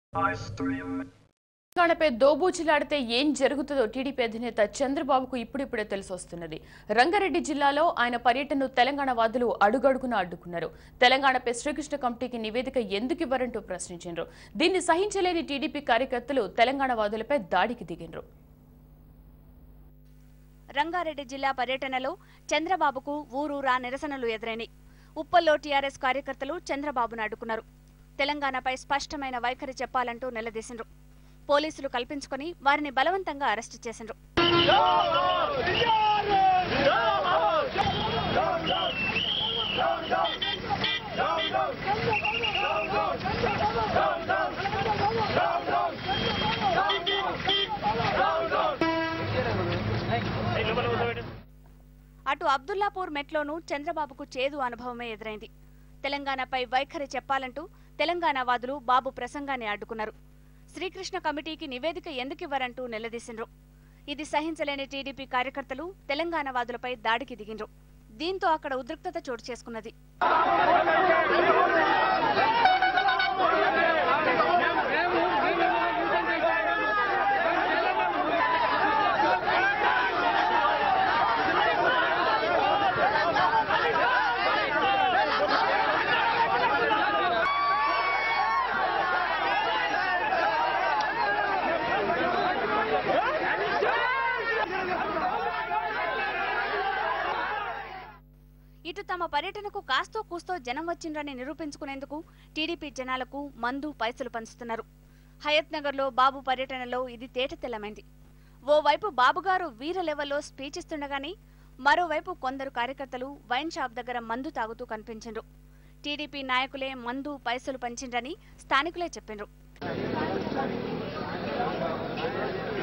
తెలంగాణపై దోబూచులాడితే ఏం జరుగుతుందో టీడీపీ అధినేత చంద్రబాబుకు ఇప్పుడిప్పుడే తెలిసొస్తున్నది రంగారెడ్డి జిల్లాలో ఆయన పర్యటనను తెలంగాణ వాదులు అడుగడుగున అడ్డుకున్నారు తెలంగాణపై శ్రీకృష్ణ కమిటీకి నివేదిక ఎందుకు ఇవ్వరంటూ ప్రశ్నించారు దీన్ని సహించలేని టీడీపీ కార్యకర్తలు తెలంగాణ వాదులపై దాడికి దిగిండ్రు రంగారెడ్డి జిల్లా పర్యటనలో చంద్రబాబుకు ఊరూరా నిరసనలు ఎదురైనాయి ఉప్పల్లో టీఆర్ఎస్ కార్యకర్తలు చంద్రబాబును అడ్డుకున్నారు తెలంగాణపై స్పష్టమైన వైఖరి చెప్పాలంటూ నిలదీసిండ్రు పోలీసులు కల్పించుకొని వారిని బలవంతంగా అరెస్టు చేసిండ్రు అటు అబ్దుల్లాపూర్ మెట్లోనూ చంద్రబాబుకు చేదు అనుభవమే ఎదురైంది తెలంగాణపై వైఖరి చెప్పాలంటూ తెలంగాణ వాదులు బాబు ప్రసంగాన్ని అడ్డుకున్నారు శ్రీకృష్ణ కమిటీకి నివేదిక ఎందుకివ్వరంటూ నిలదీసిండ్రు ఇది సహించలేని టీడీపీ కార్యకర్తలు తెలంగాణ వాదులపై దాడికి దిగిండ్రు దీంతో అక్కడ ఉద్రిక్తత చోటు చేసుకున్నది ఇటు తమ పర్యటనకు కాస్తో కూస్తో జనం వచ్చిండ్రని నిరూపించుకునేందుకు టీడీపీ జనాలకు మందు పైసలు పంచుతున్నారు హయత్ నగర్లో బాబు పర్యటనలో ఇది తేటతెల్లమైంది ఓవైపు బాబుగారు వీర లెవెల్లో స్పీచ్ ఇస్తుండగానే మరోవైపు కొందరు కార్యకర్తలు వైన్ షాప్ దగ్గర మందు తాగుతూ కనిపించిండ్రు టీడీపీ నాయకులే మందు పైసలు పంచిండ్రని స్థానికులే చెప్పిండ్రు